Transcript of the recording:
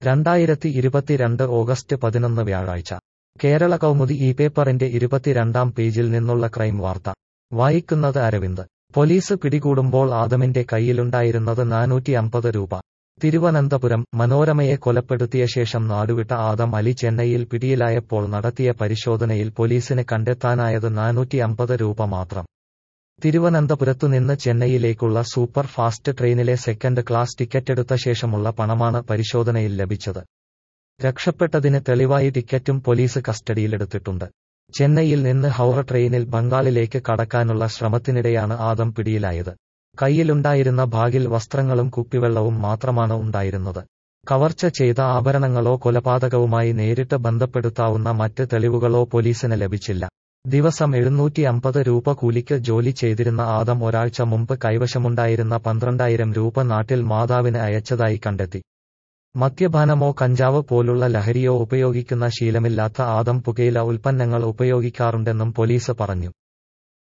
രണ്ടായിരത്തി ഇരുപത്തിരണ്ട് ഓഗസ്റ്റ് പതിനൊന്ന് വ്യാഴാഴ്ച കേരള കൗമുദി ഈ പേപ്പറിന്റെ ഇരുപത്തിരണ്ടാം പേജിൽ നിന്നുള്ള ക്രൈം വാർത്ത വായിക്കുന്നത് അരവിന്ദ് പോലീസ് പിടികൂടുമ്പോൾ ആദമിന്റെ കയ്യിലുണ്ടായിരുന്നത് നാനൂറ്റി അമ്പത് രൂപ തിരുവനന്തപുരം മനോരമയെ കൊലപ്പെടുത്തിയ ശേഷം നാടുവിട്ട ആദം അലി ചെന്നൈയിൽ പിടിയിലായപ്പോൾ നടത്തിയ പരിശോധനയിൽ പോലീസിന് കണ്ടെത്താനായത് നാനൂറ്റി അമ്പത് രൂപ മാത്രം തിരുവനന്തപുരത്തുനിന്ന് ചെന്നൈയിലേക്കുള്ള സൂപ്പർ ഫാസ്റ്റ് ട്രെയിനിലെ സെക്കൻഡ് ക്ലാസ് ടിക്കറ്റെടുത്ത ശേഷമുള്ള പണമാണ് പരിശോധനയിൽ ലഭിച്ചത് രക്ഷപ്പെട്ടതിന് തെളിവായി ടിക്കറ്റും പോലീസ് കസ്റ്റഡിയിലെടുത്തിട്ടുണ്ട് ചെന്നൈയിൽ നിന്ന് ഹൗറ ട്രെയിനിൽ ബംഗാളിലേക്ക് കടക്കാനുള്ള ശ്രമത്തിനിടെയാണ് ആദം പിടിയിലായത് കയ്യിലുണ്ടായിരുന്ന ബാഗിൽ വസ്ത്രങ്ങളും കുപ്പിവെള്ളവും മാത്രമാണ് ഉണ്ടായിരുന്നത് കവർച്ച ചെയ്ത ആഭരണങ്ങളോ കൊലപാതകവുമായി നേരിട്ട് ബന്ധപ്പെടുത്താവുന്ന മറ്റ് തെളിവുകളോ പോലീസിന് ലഭിച്ചില്ല ദിവസം എഴുന്നൂറ്റി അമ്പത് രൂപ കൂലിക്ക് ജോലി ചെയ്തിരുന്ന ആദം ഒരാഴ്ച മുമ്പ് കൈവശമുണ്ടായിരുന്ന പന്ത്രണ്ടായിരം രൂപ നാട്ടിൽ മാതാവിന് അയച്ചതായി കണ്ടെത്തി മദ്യപാനമോ കഞ്ചാവ് പോലുള്ള ലഹരിയോ ഉപയോഗിക്കുന്ന ശീലമില്ലാത്ത ആദം പുകയില ഉൽപ്പന്നങ്ങൾ ഉപയോഗിക്കാറുണ്ടെന്നും പോലീസ് പറഞ്ഞു